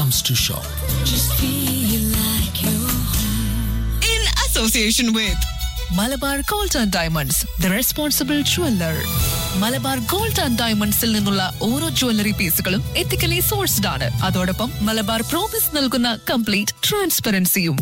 comes to shop. in association with Malabar gold and diamonds the responsible jeweller Malabar gold and ഡയമണ്ട്സിൽ നിന്നുള്ള ഓരോ jewellery പീസുകളും ethically sourced ആണ് അതോടൊപ്പം മലബാർ പ്രോമിസ് നൽകുന്ന കംപ്ലീറ്റ് ട്രാൻസ്പെറൻസിയും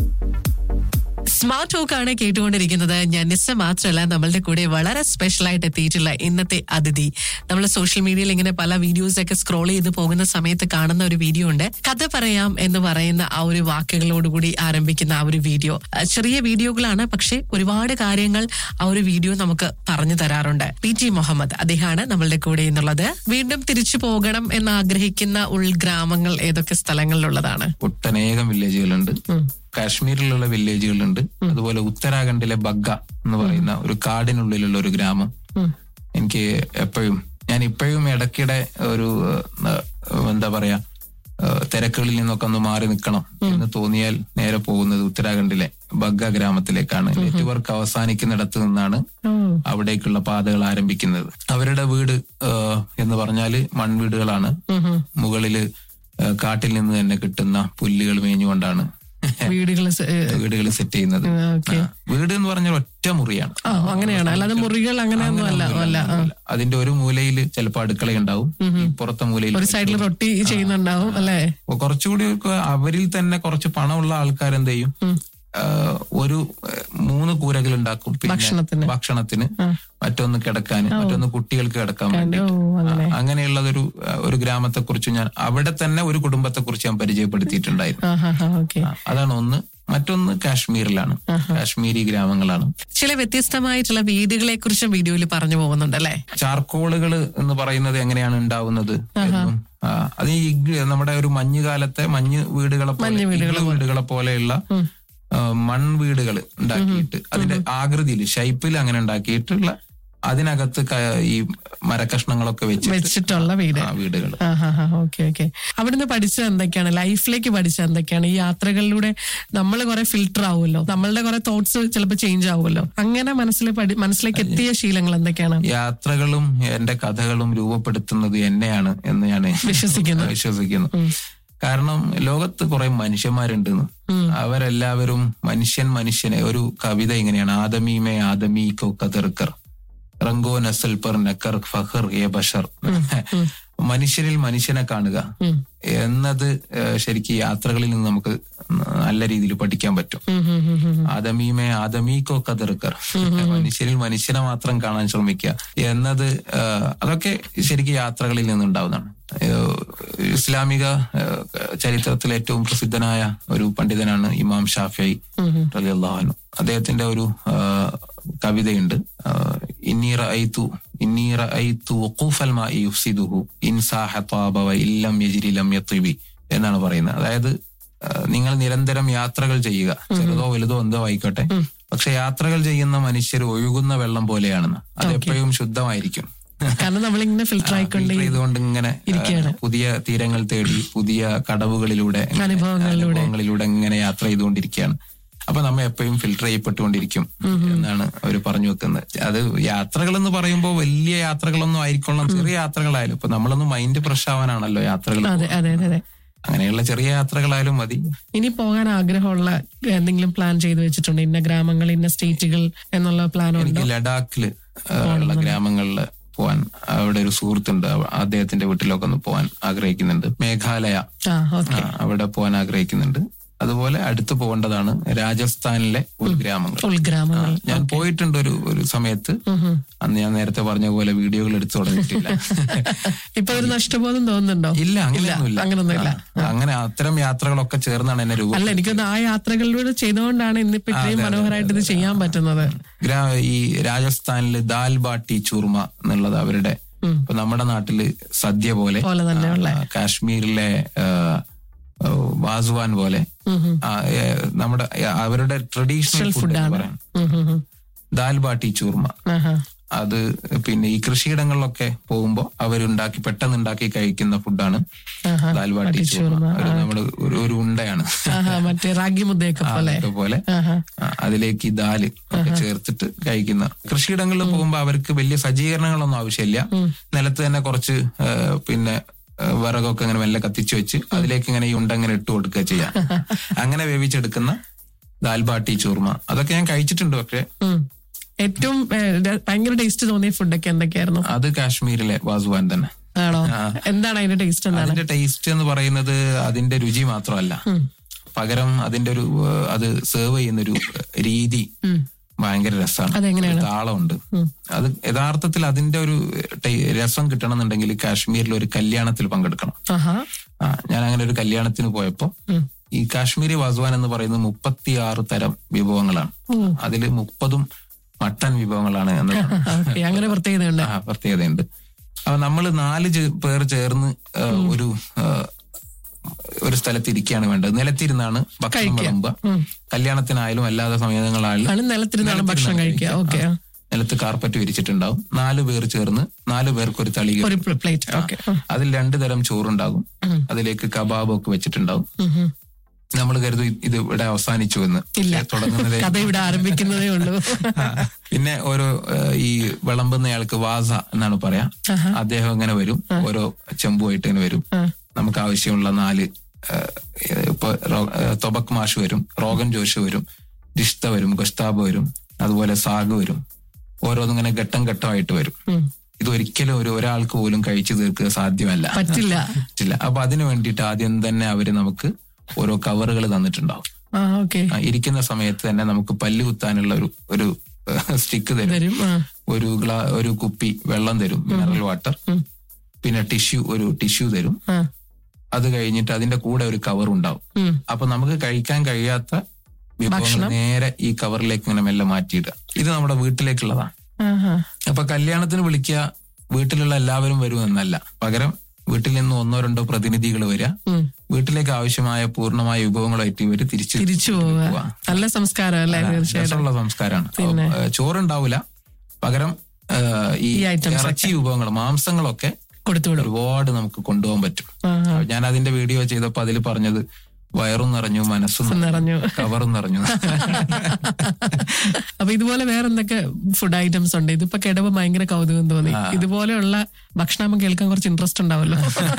സ്മാർട്ട് ടോക്ക് ആണ് കേട്ടുകൊണ്ടിരിക്കുന്നത് ഞാൻ നിസ്സ മാത്രമല്ല നമ്മളുടെ കൂടെ വളരെ സ്പെഷ്യൽ ആയിട്ട് എത്തിയിട്ടുള്ള ഇന്നത്തെ അതിഥി നമ്മൾ സോഷ്യൽ മീഡിയയിൽ ഇങ്ങനെ പല വീഡിയോസ് ഒക്കെ സ്ക്രോൾ ചെയ്ത് പോകുന്ന സമയത്ത് കാണുന്ന ഒരു വീഡിയോ ഉണ്ട് കഥ പറയാം എന്ന് പറയുന്ന ആ ഒരു വാക്കുകളോടുകൂടി ആരംഭിക്കുന്ന ആ ഒരു വീഡിയോ അഹ് ചെറിയ വീഡിയോകളാണ് പക്ഷെ ഒരുപാട് കാര്യങ്ങൾ ആ ഒരു വീഡിയോ നമുക്ക് പറഞ്ഞു തരാറുണ്ട് പി ടി മുഹമ്മദ് അദ്ദേഹമാണ് നമ്മളുടെ കൂടെ എന്നുള്ളത് വീണ്ടും തിരിച്ചു പോകണം എന്ന് ആഗ്രഹിക്കുന്ന ഉൾഗ്രാമങ്ങൾ ഏതൊക്കെ സ്ഥലങ്ങളിലുള്ളതാണ് ഒട്ടനേകം വില്ലേജുകളുണ്ട് കാശ്മീരിലുള്ള വില്ലേജുകളുണ്ട് അതുപോലെ ഉത്തരാഖണ്ഡിലെ ബഗ്ഗ എന്ന് പറയുന്ന ഒരു കാടിനുള്ളിലുള്ള ഒരു ഗ്രാമം എനിക്ക് എപ്പോഴും ഞാൻ ഇപ്പോഴും ഇടയ്ക്കിടെ ഒരു ഏഹ്, എന്താ പറയാ ഏഹ്, തിരക്കുകളിൽ നിന്നൊക്കെ ഒന്ന് മാറി നിൽക്കണം എന്ന് തോന്നിയാൽ നേരെ പോകുന്നത് ഉത്തരാഖണ്ഡിലെ ബഗ്ഗ ഗ്രാമത്തിലേക്കാണ് നെറ്റ്വർക്ക് അവസാനിക്കുന്നിടത്ത് നിന്നാണ് അവിടേക്കുള്ള പാതകൾ ആരംഭിക്കുന്നത് അവരുടെ വീട് ഏഹ്, എന്ന് പറഞ്ഞാല് മൺവീടുകളാണ് മുകളില് ഏഹ്, കാട്ടിൽ നിന്ന് തന്നെ കിട്ടുന്ന പുല്ലുകൾ മേഞ്ഞുകൊണ്ടാണ് വീടുകൾ വീടുകൾ സെറ്റ് ചെയ്യുന്നത് ഓക്കെ ആ, വീട് എന്ന് പറഞ്ഞാൽ ഒറ്റ മുറിയാണ് ആ അങ്ങനെയാണ് അല്ലാതെ മുറികൾ അങ്ങനെയൊന്നും അല്ല അല്ല ആ. അതിന്റെ ഒരു മൂലയിൽ ചിലപ്പോൾ അടുക്കള ഉണ്ടാവും പുറത്തെ മൂലയിൽ ഒരു സൈഡിൽ റൊട്ടി ചെയ്യുന്നുണ്ടാവും അല്ലേ കുറച്ചുകൂടി ഒക്കെ അവരിൽ തന്നെ കുറച്ച് പണമുള്ള ആൾക്കാർ എന്ത് ചെയ്യും ആ, ഒരു ആ, മൂന്ന് കൂരകൾ ഉണ്ടാക്കും പിന്നെ ഭക്ഷണത്തിന്. ഭക്ഷണത്തിന് മറ്റൊന്ന് കിടക്കാൻ മറ്റൊന്ന് കുട്ടികൾക്ക് കിടക്കാൻ വേണ്ടി ഓ അങ്ങനെ അങ്ങനെയുള്ളതൊരു ആ, ഒരു ഗ്രാമത്തെ കുറിച്ച് ഞാൻ അവിടെ തന്നെ ഒരു കുടുംബത്തെ കുറിച്ച് ഞാൻ പരിചയപ്പെടുത്തിയിട്ടുണ്ടായിരുന്നു ആ ഹാ ഹാ ഓക്കെ ആ, അതാണ് ഒന്ന് മറ്റൊന്ന് കാശ്മീരിലാണ് കാശ്മീരി ഗ്രാമങ്ങളാണ് ചില വ്യത്യസ്തമായിട്ടുള്ള വീടുകളെ കുറിച്ചും വീഡിയോയിൽ പറഞ്ഞു പോകുന്നുണ്ട് അല്ലേ ചാർക്കോളുകൾ എന്ന് പറയുന്നത് എങ്ങനെയാണ് ഉണ്ടാവുന്നത് എന്നും ആ, അത് ഈ ഗ് നമ്മുടെ ഒരു മഞ്ഞുകാലത്തെ മഞ്ഞ് വീടുകളെ പോലെ ഇഗ്ലു വീടുകളെ പോലെയുള്ള ആ, മൺവീടുകൾ ഉണ്ടാക്കിയിട്ട് അതിന്റെ ആകൃതിയിൽ ഷൈപ്പിൽ അങ്ങനെ ഉണ്ടാക്കിയിട്ടുള്ള അതിനകത്ത് ക- ഈ മരക്കഷ്ണങ്ങളൊക്കെ വെച്ചിട്ട് വെച്ചിട്ടുള്ള വീട് ആ വീടുകൾ ആ ഹാ ഹാ ഓക്കെ ഓക്കെ അവിടുന്ന് പഠിച്ചത് എന്തൊക്കെയാണ് ലൈഫിലേക്ക് പഠിച്ചത് എന്തൊക്കെയാണ് ഈ യാത്രകളിലൂടെ നമ്മൾ കുറെ ഫിൽട്ടർ ആവുമല്ലോ നമ്മളുടെ കുറെ തോട്ട്സ് ചിലപ്പോൾ ചേഞ്ച് ആവുമല്ലോ അങ്ങനെ മനസ്സിൽ പഠി മനസ്സിലേക്ക് എത്തിയ ശീലങ്ങൾ എന്തൊക്കെയാണ് യാത്രകളും എന്റെ കഥകളും രൂപപ്പെടുത്തുന്നത് എന്നെയാണ് എന്ന് ഞാൻ വിശ്വസിക്കുന്നു. വിശ്വസിക്കുന്നു കാരണം ലോകത്ത് കുറെ മനുഷ്യന്മാരുണ്ടെന്ന് അവരെല്ലാവരും മനുഷ്യൻ മനുഷ്യനെ ഒരു കവിത ഇങ്ങനെയാണ് ആദമീമേ ആദമീ കോ കതിർക്കർ റംഗോ നസൽ പർ നക്കർ ഫഹർ എ ബഷർ മനുഷ്യരിൽ മനുഷ്യനെ കാണുക എന്നത് ഏഹ്, ശരിക്കും യാത്രകളിൽ നിന്ന് നമുക്ക് നല്ല രീതിയിൽ പഠിക്കാൻ പറ്റും ഉം, ഉം, ഉം, ഉം. ആദമീമേ ആദമീക്കോ കതിർക്കർ മനുഷ്യരിൽ മനുഷ്യനെ മാത്രം കാണാൻ ശ്രമിക്കുക എന്നത് ആ, അതൊക്കെ ശരിക്കും യാത്രകളിൽ നിന്നുണ്ടാവുന്നതാണ് ഏഹ്, ഇസ്ലാമിക ഏഹ്, ചരിത്രത്തിൽ ഏറ്റവും പ്രസിദ്ധനായ ഒരു പണ്ഡിതനാണ് ഇമാം ഷാഫി റളിയല്ലാഹു അൻഹു അദ്ദേഹത്തിന്റെ ഒരു ആ, കവിതയുണ്ട് ആ, ഇന്നി റഅയ്തു ഇന്നി റഅയ്തു വഖൂഫൽ മാഇ യുഫ്സിദുഹു ഇൻ സാഹ ത്വാബ വ ഇല്ലം യജ്രി ലം യത്വിബി എന്നാണ് പറയുന്നത് അതായത് ആ, നിങ്ങൾ നിരന്തരം യാത്രകൾ ചെയ്യുക ചെറുതോ വലുതോ എന്തോ ആയിക്കോട്ടെ പക്ഷെ യാത്രകൾ ചെയ്യുന്ന മനുഷ്യർ ഒഴുകുന്ന വെള്ളം പോലെയാണെന്ന് അത് എപ്പോഴും ശുദ്ധമായിരിക്കും കാരണം നമ്മളിങ്ങനെ ഫിൽട്ടർ ആയിക്കൊണ്ട് ഫിൽട്ടർ ചെയ്തുകൊണ്ട് ഇങ്ങനെ ആ, ഇരിക്കുകയാണ്. പുതിയ തീരങ്ങൾ തേടി പുതിയ കടവുകളിലൂടെ ഇങ്ങനെ, അനുഭവങ്ങളിലൂടെ. അനുഭവങ്ങളിലൂടെ ഇങ്ങനെ യാത്ര ചെയ്തുകൊണ്ടിരിക്കുകയാണ് അപ്പൊ നമ്മ എപ്പോഴും ഫിൽട്ടർ ചെയ്യപ്പെട്ടുകൊണ്ടിരിക്കും എന്നാണ് അവർ പറഞ്ഞു വെക്കുന്നത് അത് യാത്രകൾ എന്ന് പറയുമ്പോൾ വലിയ യാത്രകളൊന്നും ആയിരിക്കണം ചെറിയ യാത്രകളായാലും ഇപ്പൊ നമ്മളൊന്നും മൈൻഡ് ഫ്രഷ് ആവാനാണല്ലോ യാത്രകൾ അതെ അതെ അതെ അതെ അങ്ങനെയുള്ള ചെറിയ യാത്രകളായാലും മതി ഇനി പോകാൻ ആഗ്രഹമുള്ള എന്തെങ്കിലും പ്ലാൻ ചെയ്തു വെച്ചിട്ടുണ്ട് ഇന്ന ഗ്രാമങ്ങൾ ഇന്ന സ്റ്റേറ്റുകൾ എന്നുള്ള പ്ലാൻ ഉണ്ടോ എനിക്ക് ലഡാക്കില് ആ, ഉള്ള ഗ്രാമങ്ങളിൽ പോവാൻ അവിടെ ഒരു സുഹൃത്തുണ്ട് അവ- അദ്ദേഹത്തിന്റെ വീട്ടിലൊക്കെ ഒന്ന് പോവാൻ ആഗ്രഹിക്കുന്നുണ്ട് മേഘാലയ ആ ഓക്കെ ആ, അവിടെ പോകാൻ ആഗ്രഹിക്കുന്നുണ്ട് അതുപോലെ അടുത്ത് പോകേണ്ടതാണ് രാജസ്ഥാനിലെ ഉൾഗ്രാമങ്ങൾ ഉൾഗ്രാമങ്ങൾ ഞാൻ പോയിട്ടുണ്ട് ഒരു ഒരു സമയത്ത് അന്ന് ഞാൻ നേരത്തെ പറഞ്ഞ പോലെ വീഡിയോകൾ എടുത്തു തുടങ്ങിയിട്ടില്ല ഇപ്പൊ ഒരു നഷ്ടബോധം തോന്നുന്നുണ്ടോ ഇല്ല അങ്ങനെയൊന്നുമില്ല അങ്ങനൊന്നുമില്ല ആ, അങ്ങനെ അത്തരം യാത്രകളൊക്കെ ചേർന്നാണ് എന്നെ രൂപം അല്ല എനിക്കൊന്ന് ആ യാത്രകളിലൂടെ ചെയ്തുകൊണ്ടാണ് ഇന്നിപ്പോ ഇത്രയും മനോഹരമായിട്ട് ഇത് ചെയ്യാൻ പറ്റുന്നത് ഗ്രാ ഈ രാജസ്ഥാനില് ദാൽ ബാട്ടി ചൂർമ എന്നുള്ളത് അവരുടെ ഇപ്പൊ നമ്മുടെ നാട്ടില് സദ്യ പോലെ പോലെ തന്നെയുള്ള ആ, കാശ്മീരിലെ ആ, ആ, വാസുവാൻ പോലെ ആ, ഏ, നമ്മുടെ ഏ, അവരുടെ ട്രഡീഷണൽ ഫുഡ് എന്ന് പറയാം ഉം, ഉം, ഉം. ദാൽ ബാട്ടി ചൂർമ ആഹാ. അത് പിന്നെ ഈ കൃഷിയിടങ്ങളിലൊക്കെ പോകുമ്പോൾ അവരുണ്ടാക്കി പെട്ടെന്ന് ഉണ്ടാക്കി കഴിക്കുന്ന ഫുഡാണ് ആഹാ. ദാൽ ബാട്ടി ചൂർമ ഒരു നമ്മുടെ ഒരു ഒരു ഉണ്ടയാണ് ആഹാ, മറ്റേ റാഗി മുദ്ദയൊക്കെ പോലെ അതൊക്കെ പോലെ ആഹാ. ആ, അതിലേക്ക് ഈ ദാല് ഒക്കെ ചേർത്തിട്ട് കഴിക്കുന്ന കൃഷിയിടങ്ങളിൽ പോകുമ്പോൾ അവർക്ക് വലിയ സജ്ജീകരണങ്ങളൊന്നും ആവശ്യമില്ല നിലത്ത് തന്നെ കുറച്ച് ആ, പിന്നെ ഏഹ് വിറകൊക്കെ ഇങ്ങനെ മെല്ലെ കത്തിച്ചു വെച്ച് അതിലേക്ക് ഇങ്ങനെ ഈ ഉണ്ട ഇങ്ങനെ ഇട്ട് കൊടുക്കുക ചെയ്യാം അങ്ങനെ വേവിച്ചെടുക്കുന്ന ദാൽബാട്ടി ചൂർമ അതൊക്കെ ഞാൻ കഴിച്ചിട്ടുണ്ട് പക്ഷെ ഉം. ഏറ്റവും ഏ, ര- ഭയങ്കര ടേസ്റ്റ് തോന്നിയ ഫുഡൊക്കെ എന്തൊക്കെയായിരുന്നു അത് കാശ്മീരിലെ വാസുവാൻ തന്നെ ആണോ എന്താണ് അതിന്റെ ടേസ്റ്റ് എന്താണ് അതിന്റെ ടേസ്റ്റ് എന്ന് പറയുന്നത് അതിന്റെ രുചി മാത്രമല്ല പകരം അതിന്റെ ഒരു ഏഹ്, അത് സെർവ് ചെയ്യുന്ന ഒരു രീതി ഭയങ്കര രസമാണ് അതെങ്ങനെയാണ്? താളമുണ്ട് അത് യഥാർത്ഥത്തിൽ അതിന്റെ ഒരു ടേ- രസം കിട്ടണമെന്നുണ്ടെങ്കിൽ കാശ്മീരിൽ ഒരു കല്യാണത്തിൽ പങ്കെടുക്കണം ആഹാ ആ ഞാൻ അങ്ങനെ ഒരു കല്യാണത്തിന് പോയപ്പോ ഈ കാശ്മീരി വാസുവാൻ എന്ന് പറയുന്നത് മുപ്പത്തിയാറ് തരം വിഭവങ്ങളാണ് അതിൽ മുപ്പതും മട്ടൻ വിഭവങ്ങളാണ് എന്നതാണ് ഓക്കെ അങ്ങനെ പ്രത്യേകതയുണ്ട് ആ പ്രത്യേകതയുണ്ട് അപ്പൊ നമ്മൾ നാല് ചേ- പേർ ചേർന്ന് ആ, ഒരു ആ, ഒരു സ്ഥലത്ത് ഇരിക്കുകയാണ് വേണ്ടത് നിലത്തിരുന്നാണ് ഭക്ഷണം വിളമ്പുക കല്യാണത്തിനായാലും അല്ലാതെ സമയങ്ങളായാലും ആണ് നിലത്തിരുന്നാണ് ഭക്ഷണം കഴിക്കുക ഓക്കെ നിലത്ത് കാർപ്പറ്റ് വിരിച്ചിട്ടുണ്ടാവും നാല് പേർ ചേർന്ന് നാല് പേർക്ക് ഒരു തളിക ഒരു പ്ലേറ്റ് ഓക്കെ അതിൽ രണ്ട് തരം ചോറുണ്ടാകും അതിലേക്ക് കബാബ് ഒക്കെ വെച്ചിട്ടുണ്ടാവും നമ്മൾ കരുതും ഇത് ഇത് ഇവിടെ അവസാനിച്ചു എന്ന് ഇല്ല. പക്ഷേ തുടങ്ങുന്നതേ കഥ ഇവിടെ ആരംഭിക്കുന്നതേ ഉള്ളൂ ആ. പിന്നെ ഓരോ ഏഹ്, ഈ വിളമ്പുന്നയാൾക്ക് വാസ എന്നാണ് പറയാ അദ്ദേഹം ഇങ്ങനെ വരും ഓരോ ചെമ്പുമായിട്ട് ഇങ്ങനെ വരും നമുക്ക് ആവശ്യമുള്ള നാല് ഏഹ്, ഇപ്പൊ റോ- ഏഹ്, തൊബക് മാഷ് വരും റോഗൻ ജോഷ് വരും രിഷ്ത വരും ഗസ്താബ് വരും അതുപോലെ സാഗ് വരും ഓരോന്നും ഇങ്ങനെ ഘട്ടം ഘട്ടമായിട്ട് വരും ഇത് ഒരിക്കലും ഒരു ഒരാൾക്ക് പോലും കഴിച്ചു തീർക്കുക സാധ്യമല്ല പറ്റില്ല പറ്റില്ല അപ്പൊ അതിനു വേണ്ടിയിട്ട് ആദ്യം തന്നെ അവര് നമുക്ക് ഓരോ കവറുകൾ തന്നിട്ടുണ്ടാവും ആ ഓക്കെ ആ, ഇരിക്കുന്ന സമയത്ത് തന്നെ നമുക്ക് പല്ല് കുത്താനുള്ള ഒരു ഒരു സ്റ്റിക്ക് തരും വരും ആ ഒരു ഗ്ലാ ഒരു കുപ്പി വെള്ളം തരും മിനറൽ വാട്ടർ പിന്നെ ടിഷ്യൂ ഒരു ടിഷ്യൂ തരും ആ അത് കഴിഞ്ഞിട്ട് അതിന്റെ കൂടെ ഒരു കവർ ഉണ്ടാവും ഉം. അപ്പൊ നമുക്ക് കഴിക്കാൻ കഴിയാത്ത വിഭവങ്ങൾ നേരെ ഈ കവറിലേക്ക് ഇങ്ങനെ മെല്ലെ മാറ്റിയിടുക ഇത് നമ്മുടെ വീട്ടിലേക്കുള്ളതാണ് ആഹാ. അപ്പൊ കല്യാണത്തിന് വിളിക്കുക വീട്ടിലുള്ള എല്ലാവരും വരും എന്നല്ല പകരം വീട്ടിൽ നിന്ന് ഒന്നോ രണ്ടോ പ്രതിനിധികൾ വരിക ഉം. വീട്ടിലേക്ക് ആവശ്യമായ പൂർണ്ണമായ വിഭവങ്ങളായിട്ട് ഇവര് തിരിച്ച് തിരിച്ചു പോവുക നല്ല സംസ്കാരം അല്ലേ തീർച്ചയായിട്ടും രസമുള്ള സംസ്കാരമാണ് ചോറുണ്ടാവില്ല പകരം ആ, ഈ ഈ items ഇറച്ചി വിഭവങ്ങൾ മാംസങ്ങളൊക്കെ കൊടുത്തുവിടും ഒരുപാട് നമുക്ക് കൊണ്ടുപോകാൻ പറ്റും ആഹാ. ഞാൻ അതിന്റെ വീഡിയോ ചെയ്തപ്പോ അതിൽ പറഞ്ഞത് വയറും നിറഞ്ഞു മനസ്സും നിറഞ്ഞു കവറും നിറഞ്ഞു അപ്പൊ ഇതുപോലെ വേറെ എന്തൊക്കെ ഫുഡ് ഐറ്റംസ് ഉണ്ട് ഇതിപ്പോ കേട്ടപ്പോ ഭയങ്കര കൗതുകം തോന്നി ഇതുപോലെയുള്ള ഭക്ഷണം കേൾക്കാൻ കുറച്ച് ഇൻട്രസ്റ്റ് ഉണ്ടാവല്ലോ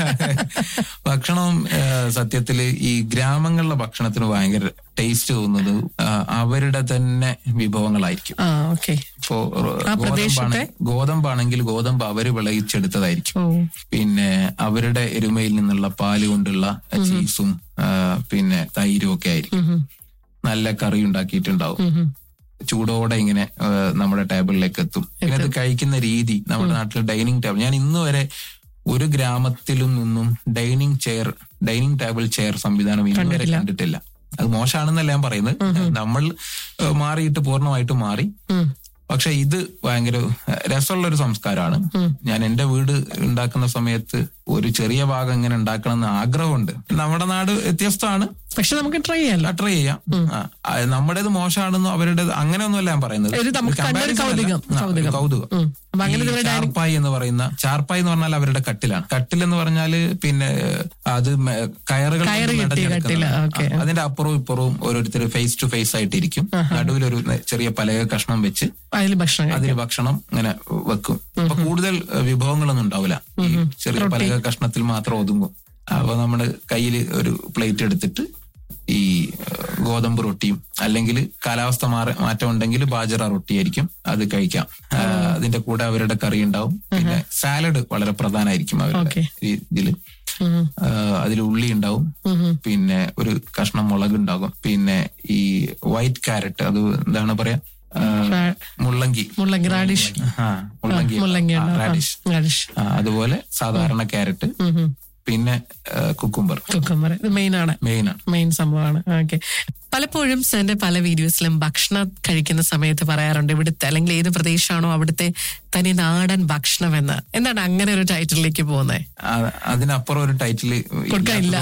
ഭക്ഷണം ആ, സത്യത്തില് ഈ ഗ്രാമങ്ങളിലെ ഭക്ഷണത്തിന് ഭയങ്കര ടേസ്റ്റ് തോന്നുന്നത് ആ, അവരുടെ തന്നെ വിഭവങ്ങളായിരിക്കും ആ ഓക്കെ ഇപ്പോ ആ ഗോതമ്പാണ് ഗോതമ്പാണെങ്കിൽ ഗോതമ്പ് അവര് വിളയിച്ചെടുത്തതായിരിക്കും ഓ പിന്നെ അവരുടെ എരുമയിൽ നിന്നുള്ള പാല് കൊണ്ടുള്ള ചീസും ആ, പിന്നെ തൈരും ഒക്കെ ആയിരിക്കും നല്ല കറി ഉണ്ടാക്കിയിട്ടുണ്ടാവും ചൂടോടെ ഇങ്ങനെ ആ, നമ്മുടെ ടേബിളിലേക്ക് എത്തും പിന്നെ അത് കഴിക്കുന്ന രീതി നമ്മുടെ നാട്ടിൽ ഡൈനിങ് ടേബിൾ ഞാൻ ഇന്ന് വരെ ഒരു ഗ്രാമത്തിലും നിന്നും dining chair dining table chair സംവിധാനം ഇന്ന് വരെ കണ്ടിട്ടില്ല അത് മോശമാണെന്നല്ല ഞാൻ പറയുന്നത് നമ്മൾ ആ, മാറിയിട്ട് പൂർണ്ണമായിട്ട് മാറി ഉം. പക്ഷെ ഇത് ഭയങ്കര രസമുള്ള ഒരു സംസ്കാരമാണ് ഞാൻ എന്റെ വീട് ഉണ്ടാക്കുന്ന സമയത്ത് ഒരു ചെറിയ ഭാഗം ഇങ്ങനെ ഉണ്ടാക്കണം എന്ന് ആഗ്രഹമുണ്ട് നമ്മുടെ നാട് വ്യത്യസ്തമാണ് പക്ഷെ നമുക്ക് ട്രൈ ചെയ്യാലോ ട്രൈ ചെയ്യാം ആ, ആ, നമ്മുടേത് മോശമാണെന്നോ അവരുടേത് അങ്ങനെയൊന്നുമല്ല ഞാൻ പറയുന്നത് ഒരു നമുക്ക് കണ്ടൊരു comparison അല്ല. കൗതുകം, ആ, ഒരു കൗതുകം. കൗതുകം ഉം. അപ്പൊ അങ്ങനെ ഈ ഇതുവരെ ചാർപ്പായി എന്ന് പറയുന്ന ചാർപ്പായി എന്ന് പറഞ്ഞാൽ അവരുടെ കട്ടിലാണ് കട്ടിൽ എന്ന് പറഞ്ഞാല് പിന്നെ അത് മെ- കയറുകൾ കൊണ്ട് കയറ് കെട്ടിയ മെടഞ്ഞെടുക്കുന്നതാണ്. കട്ടില്, ഓക്കേ. ആ, അതിന്റെ അപ്പുറവും ഇപ്പുറവും ഓരോരുത്തർ ഫേസ് ടു ഫേസ് ആയിട്ടിരിക്കും നടുവിലൊരു ചെറിയ പലക കഷ്ണം വെച്ച് അതിൽ ഭക്ഷണം കഴിക്കാം. അതിൽ ഭക്ഷണം ഇങ്ങനെ വെക്കും അപ്പൊ കൂടുതൽ ഏഹ്, വിഭവങ്ങളൊന്നും ഉണ്ടാവില്ല ഈ ചെറിയ പലക കഷ്ണത്തിൽ മാത്രം ഒതുങ്ങും അപ്പൊ നമ്മള് കയ്യിൽ ഒരു പ്ലേറ്റ് എടുത്തിട്ട് ഈ ഏഹ്, ഗോതമ്പ് റൊട്ടിയും അല്ലെങ്കിൽ കാലാവസ്ഥ മാറ മാറ്റം ഉണ്ടെങ്കിൽ ബാജറ റൊട്ടിയായിരിക്കും അത് കഴിക്കാം ആ, അതിന്റെ കൂടെ അവരുടെ കറി ഉണ്ടാവും പിന്നെ സാലഡ് വളരെ പ്രധാനമായിരിക്കും അവരുടെ Okay. ഇതില് ഉം. അതിൽ ഉള്ളി ഉണ്ടാവും പിന്നെ ഒരു കഷ്ണം മുളക് ഉണ്ടാകും പിന്നെ ഈ വൈറ്റ് ക്യാരറ്റ് അത് എന്താണ് പറയാ ആ, റാ- മുള്ളങ്കി മുള്ളങ്കി റാഡിഷ് ആ, മുള്ളങ്കി മുള്ളങ്കി റാഡിഷ് റാഡിഷ് അതുപോലെ സാധാരണ ക്യാരറ്റ് പിന്നെ കുക്കുംബർ കുക്കമ്പർ ഇത് മെയിൻ ആണ് മെയിൻ ആണ് മെയിൻ സംഭവമാണ് ഓക്കെ പലപ്പോഴും എന്റെ പല വീഡിയോസിലും ഭക്ഷണം കഴിക്കുന്ന സമയത്ത് പറയാറുണ്ട് ഇവിടുത്തെ അല്ലെങ്കിൽ ഏത് പ്രദേശമാണോ അവിടുത്തെ തനി നാടൻ ഭക്ഷണം എന്ന് എന്താണ് അങ്ങനെ ഒരു ടൈറ്റിലേക്ക് പോകുന്നത് ആ- അതിനപ്പുറം ഒരു ടൈറ്റിൽ കൊടുക്കാനില്ല.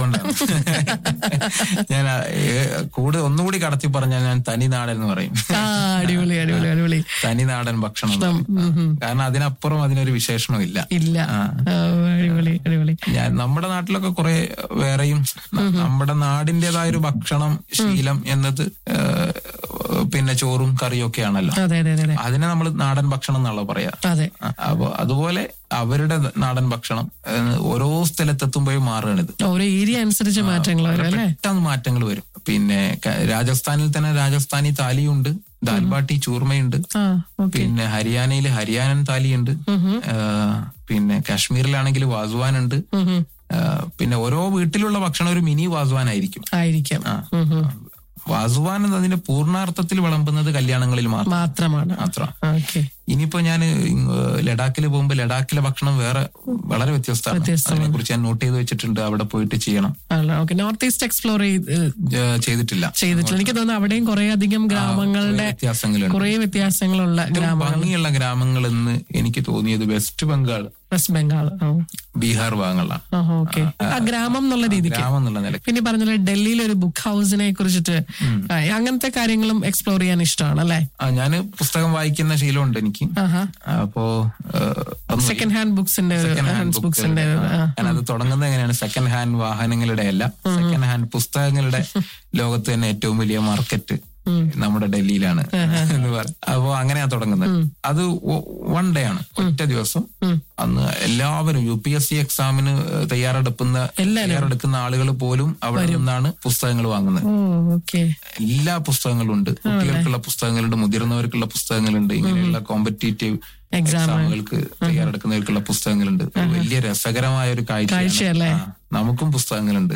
ഞാൻ ആ, ഏ, കൂടുതൽ ഒന്നുകൂടി കടത്തി പറഞ്ഞാൽ ഞാൻ തനിനാടൻ എന്ന് പറയും ആ അടിപൊളി അടിപൊളി അടിപൊളി തനിനാടൻ ഭക്ഷണം എന്ന് പറയും. കാരണം അതിനപ്പുറം അതിനൊരു വിശേഷണം ഇല്ല ഇല്ല ആ. ആ, അടിപൊളി അടിപൊളി ഞാൻ നമ്മുടെ നാട്ടിലൊക്കെ കുറെ വേറെയും ന- നമ്മുടെ നാടിന്റേതായ ഒരു ഭക്ഷണം ശീലം എന്നത് ഏഹ്, പിന്നെ ചോറും കറിയും ഒക്കെ ആണല്ലോ അതെ അതെ അതെ അതെ അതിനെ നമ്മൾ നാടൻ ഭക്ഷണം എന്നുള്ള പറയാ അതെ അപ്പൊ അതുപോലെ അവരുടെ നാടൻ ഭക്ഷണം ഏഹ്, ഓരോ സ്ഥലത്തെത്തുമ്പോഴും മാറുകയാണിത് ഓരോ ഏരിയ അനുസരിച്ച് മാറ്റങ്ങൾ വരും അല്ലേ പെട്ടെന്ന് മാറ്റങ്ങൾ വരും പിന്നെ ക- രാജസ്ഥാനിൽ തന്നെ രാജസ്ഥാനി താലിയുണ്ട് ദാൽബാട്ടി ചൂർമയുണ്ട് ആ ഓക്കെ പിന്നെ ഹരിയാനയിൽ ഹരിയാനൻ താലിയുണ്ട് ഏഹ്, പിന്നെ കാശ്മീരിലാണെങ്കിൽ വാസുവാൻ ഉണ്ട് ഏഹ്, പിന്നെ ഓരോ വീട്ടിലുള്ള ഭക്ഷണം ഒരു മിനി വാസുവാൻ ആയിരിക്കും ആയിരിക്കാം ഉം, ഉം. വാസുവാൻ എന്നതിന്റെ പൂർണ്ണാർത്ഥത്തിൽ വിളമ്പുന്നത് കല്യാണങ്ങളിൽ മാത്രം മാത്രമാണ് മാത്രം ഓക്കെ ഇനിയിപ്പോ ഞാൻ ലഡാക്കിൽ പോകുമ്പോൾ ലഡാക്കിലെ ഭക്ഷണം വേറെ വളരെ വ്യത്യസ്തമാണ് അതിനെ കുറിച്ച് ഞാൻ നോട്ട് ചെയ്ത് വെച്ചിട്ടുണ്ട് അവിടെ പോയിട്ട് ചെയ്യണം ഓക്കെ നോർത്ത് ഈസ്റ്റ് എക്സ്പ്ലോർ ചെയ്ത് ഏഹ് ചെയ്തിട്ടില്ല ചെയ്തിട്ടില്ല എനിക്ക് തോന്നുന്നു അവിടെയും കുറെ അധികം ഗ്രാമങ്ങളുടെ വ്യത്യാസങ്ങളുണ്ട് കുറെ വ്യത്യാസങ്ങളുള്ള ഗ്രാമ ഭംഗിയുള്ള ഗ്രാമങ്ങൾ എന്ന് എനിക്ക് തോന്നിയത് വെസ്റ്റ് ബംഗാൾ വെസ്റ്റ് ബംഗാൾ ബീഹാർ ഭാഗങ്ങളിലാണ് ഓക്കെ ആ ഗ്രാമം എന്നുള്ള രീതിക്ക് ഗ്രാമം എന്നുള്ള നിലയ്ക്ക് പിന്നെ പറഞ്ഞ ഡൽഹിയിൽ ഒരു ബുക്ക് ഹൗസിനെ കുറിച്ചിട്ട് ആ, അങ്ങനത്തെ കാര്യങ്ങളും എക്സ്പ്ലോർ ചെയ്യാൻ ഇഷ്ടമാണ് അല്ലേ ആ ഞാന് പുസ്തകം വായിക്കുന്ന ശീലമുണ്ട് എനിക്ക് ആഹാ അപ്പോ ഏഹ്, അതൊന്നും സെക്കൻഡ് ഹാൻഡ് ബുക്സിന്റെ ഒരു second hand ഹാൻഡ് ബുക്സിന്റെ ഒരു ആ. ഞാനത് തുടങ്ങുന്നത് എങ്ങനെയാണ് സെക്കൻഡ് ഹാൻഡ് വാഹനങ്ങളുടെ അല്ല സെക്കൻഡ് ഹാൻഡ് പുസ്തകങ്ങളുടെ ലോകത്ത് തന്നെ ഏറ്റവും വലിയ മാർക്കറ്റ് നമ്മുടെ ഡൽഹിയിലാണ് എന്ന് പറ അപ്പോ അങ്ങനെയാ തുടങ്ങുന്നത് അത് വൺ ഡേ ആണ് ഒറ്റ ദിവസം അന്ന് എല്ലാവരും യു പി എസ് സി എക്സാമിന് തയ്യാറെടുക്കുന്ന തയ്യാറെടുക്കുന്ന ആളുകൾ പോലും അവിടെ നിന്നാണ് പുസ്തകങ്ങൾ വാങ്ങുന്നത് ഓ ഓക്കെ എല്ലാ പുസ്തകങ്ങളും ഉണ്ട് കുട്ടികൾക്കുള്ള പുസ്തകങ്ങളുണ്ട് മുതിർന്നവർക്കുള്ള പുസ്തകങ്ങളുണ്ട് ഇങ്ങനെയുള്ള കോമ്പറ്റേറ്റീവ് എക്സാമുകൾക്ക് തയ്യാറെടുക്കുന്നവർക്കുള്ള പുസ്തകങ്ങളുണ്ട് അത് വലിയ രസകരമായ ഒരു കാഴ്ചയല്ലേ? കാഴ്ചയാണ് ആ, നമുക്കും പുസ്തകങ്ങളുണ്ട്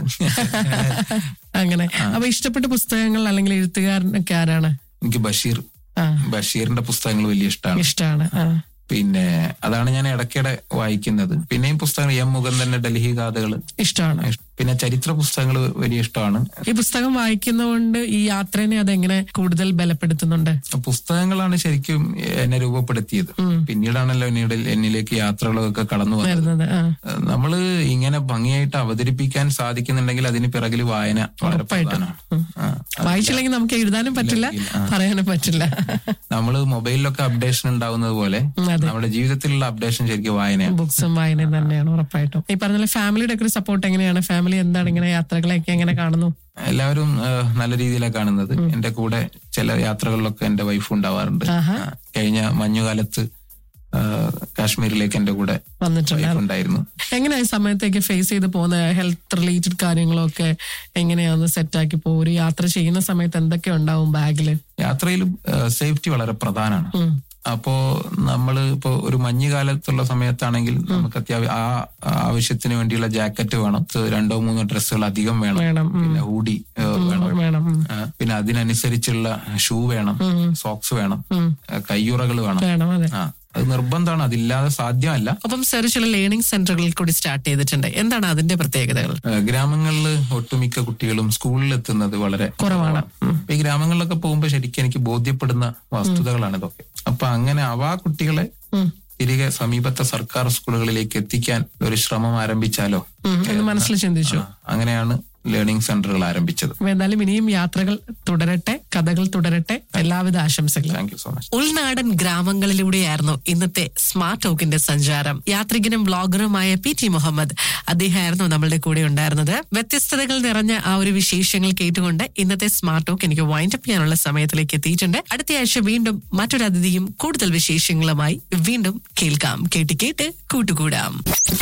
അങ്ങനെ അപ്പൊ ഇഷ്ടപ്പെട്ട പുസ്തകങ്ങൾ അല്ലെങ്കിൽ എഴുത്തുകാരനൊക്കെ ആരാണ് എനിക്ക് ബഷീർ ആ ബഷീറിന്റെ പുസ്തകങ്ങൾ വലിയ ഇഷ്ടമാണ് ഇഷ്ടമാണ് ആ പിന്നെ അതാണ് ഞാൻ ഇടയ്ക്കിടെ വായിക്കുന്നത് പിന്നെയും പുസ്തകങ്ങൾ എം മുകുന്ദന്റെ ഡൽഹി കഥകൾ ഇഷ്ടമാണ് പിന്നെ ചരിത്ര പുസ്തകങ്ങൾ വലിയ ഇഷ്ടമാണ് ഈ പുസ്തകം വായിക്കുന്നതുകൊണ്ട് ഈ യാത്രേനെ അതെങ്ങനെ കൂടുതൽ ബലപ്പെടുത്തുന്നുണ്ട് പുസ്തകങ്ങളാണ് ശരിക്കും എന്നെ രൂപപ്പെടുത്തിയത് പിന്നീടാണല്ലോ പിന്നീട് എന്നിലേക്ക് യാത്രകളൊക്കെ കടന്നു വന്നത് വരുന്നത് ആ നമ്മള് ഇങ്ങനെ ഭംഗിയായിട്ട് അവതരിപ്പിക്കാൻ സാധിക്കുന്നുണ്ടെങ്കിൽ അതിന് പിറകിൽ വായന വളരെ പ്രധാനമാണ് ആ. വായിച്ചില്ലെങ്കിൽ നമുക്ക് എഴുതാനും പറ്റില്ല പറയാനും പറ്റില്ല നമ്മള് മൊബൈലിലൊക്കെ അപ്ഡേഷൻ ഉണ്ടാവുന്നത് പോലെ നമ്മുടെ ജീവിതത്തിലുള്ള അപ്ഡേഷൻ ശരിക്കും വായനയാണ് ബുക്സും വായനയും തന്നെയാണ് ഉറപ്പായിട്ടും ഈ പറഞ്ഞ ഫാമിലിയുടെ ഒക്കെ ഒരു സപ്പോർട്ട് എങ്ങനെയാണ് ഫാമിലി എന്താണ് ഇങ്ങനെ യാത്രകളെയൊക്കെ എങ്ങനെ കാണുന്നു എല്ലാവരും ആ, നല്ല രീതിയിലാണ് കാണുന്നത് എന്റെ കൂടെ ചില യാത്രകളിലൊക്കെ എന്റെ വൈഫ് ഉണ്ടാവാറുണ്ട് ആഹാ. ആ, കഴിഞ്ഞ മഞ്ഞുകാലത്ത് ആ, കാശ്മീരിലേക്ക് എന്റെ കൂടെ വന്നിട്ടുണ്ട് വൈഫ് ഉണ്ടായിരുന്നു എങ്ങനെയാ ഈ സമയത്തേക്ക് ഫേസ് ചെയ്ത് പോകുന്ന ഹെൽത്ത് റിലേറ്റഡ് കാര്യങ്ങളൊക്കെ എങ്ങനെയാന്ന് സെറ്റാക്കി പോകും ഒരു യാത്ര ചെയ്യുന്ന സമയത്ത് എന്തൊക്കെ ഉണ്ടാവും ബാഗില് യാത്രയിലും സേഫ്റ്റി വളരെ പ്രധാനമാണ് അപ്പോ നമ്മൾ ഇപ്പോ ഒരു മഞ്ഞുകാലത്തുള്ള സമയത്താണെങ്കിൽ നമുക്ക് അത്യാവശ്യം ആ ആവശ്യത്തിന് വേണ്ടിയുള്ള ജാക്കറ്റ് വേണം ഇത് രണ്ടോ മൂന്നോ ഡ്രസ്സുകൾ അധികം വേണം വേണം ഉം. പിന്നെ ഹൂഡി വേണം വേണം ഉം. ആ, പിന്നെ അതിനനുസരിച്ചുള്ള ഷൂ വേണം സോക്സ് വേണം കയ്യുറകൾ വേണം വേണം അതെ ആ അത് നിർബന്ധമാണ് അതില്ലാതെ സാധ്യമല്ല അപ്പം സാർ ചില ലേണിംഗ് സെന്ററുകളിൽ കൂടി സ്റ്റാർട്ട് ചെയ്തിട്ടുണ്ട് എന്താണ് അതിന്റെ പ്രത്യേകതകൾ ഗ്രാമങ്ങളിൽ ഒട്ടുമിക്ക കുട്ടികളും സ്കൂളിൽ എത്തുന്നത് വളരെ കുറവാണ്. അപ്പൊ ഈ ഗ്രാമങ്ങളിലൊക്കെ പോകുമ്പോൾ ശരിക്കും എനിക്ക് ബോധ്യപ്പെടുന്ന വസ്തുതകളാണ് ഇതൊക്കെ അപ്പൊ അങ്ങനെ അവ ആ കുട്ടികളെ തിരികെ സമീപത്തെ സർക്കാർ സ്കൂളുകളിലേക്ക് എത്തിക്കാൻ ഒരു ശ്രമം ആരംഭിച്ചാലോ ഉം, എന്ന് മനസ്സിൽ ചിന്തിച്ചു ആ, അങ്ങനെയാണ് ലേണിംഗ് സെന്ററുകൾ ആരംഭിച്ചത് അപ്പൊ എന്തായാലും ഇനിയും യാത്രകൾ തുടരട്ടെ കഥകൾ തുടരട്ടെ എല്ലാവിധ ആശംസകളും താങ്ക് യു സോ മച്ച് ഉൾനാടൻ ഗ്രാമങ്ങളിലൂടെയായിരുന്നു ഇന്നത്തെ സ്മാർട്ട് ടോക്കിന്റെ സഞ്ചാരം യാത്രികനും വ്ളോഗറുമായ പി ടി മുഹമ്മദ് അദ്ദേഹമായിരുന്നു നമ്മളുടെ കൂടെ ഉണ്ടായിരുന്നത് വ്യത്യസ്തതകൾ നിറഞ്ഞ ആ ഒരു വിശേഷങ്ങൾ കേട്ടുകൊണ്ട് ഇന്നത്തെ സ്മാർട്ട് ടോക്ക് എനിക്ക് വൈൻഡ് അപ്പ് ചെയ്യാനുള്ള സമയത്തിലേക്ക് എത്തിയിട്ടുണ്ട് അടുത്ത ആഴ്ച വീണ്ടും മറ്റൊരു അതിഥിയും കൂടുതൽ വിശേഷങ്ങളുമായി വീണ്ടും കേൾക്കാം കേട്ട് കേട്ട് കൂട്ടുകൂടാം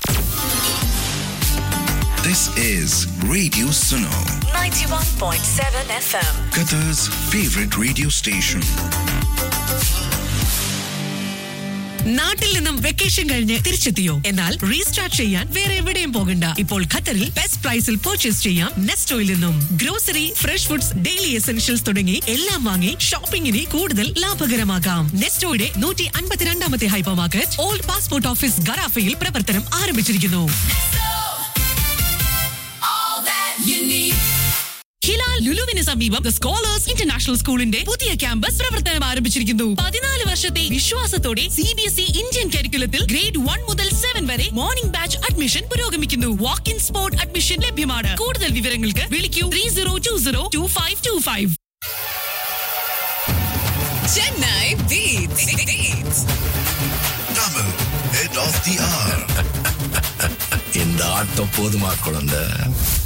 This is Radio Suno, 91.7 FM. Qatar's favorite radio station. നാട്ടിൽ നിന്നും വെക്കേഷൻ കഴിഞ്ഞ് തിരിച്ചെത്തിയോ എന്നാൽ റീസ്റ്റാർട്ട് ചെയ്യാൻ വേറെ എവിടെയും പോകണ്ട ഇപ്പോൾ ഖത്തറിൽ ബെസ്റ്റ് പ്രൈസിൽ പർച്ചേസ് ചെയ്യാം നെസ്റ്റോയിൽ നിന്നും grocery fresh foods daily essentials തുടങ്ങി എല്ലാം വാങ്ങി ഷോപ്പിംഗിനെ കൂടുതൽ ലാഭകരമാക്കാം നെസ്റ്റോയുടെ നൂറ്റി അൻപത്തിരണ്ടാമത്തെ hypermarket old passport office ഗറാഫയിൽ പ്രവർത്തനം ആരംഭിച്ചിരിക്കുന്നു ഹിലാൽ ലുലുവിന് സമീപം ദ സ്കോളേഴ്സ് ഇന്റർനാഷണൽ സ്കൂളിന്റെ പുതിയ ക്യാമ്പസ് പ്രവർത്തനം ആരംഭിച്ചിരിക്കുന്നു പതിനാല് വർഷത്തെ വിശ്വാസത്തോടെ C B S E Indian കരിക്കുലത്തിൽ ഗ്രേഡ് വൺ മുതൽ സെവൻ വരെ മോർണിംഗ് ബാച്ച് അഡ്മിഷൻ പുരോഗമിക്കുന്നു വാക്ക് ഇൻ സ്പോട്ട് അഡ്മിഷൻ ലഭ്യമാണ് കൂടുതൽ വിവരങ്ങൾക്ക് വിളിക്കൂ three zero two zero two five two five Chennai Tamil, head of the hour. இந்த ஆட்டம் போதுமா குழந்தை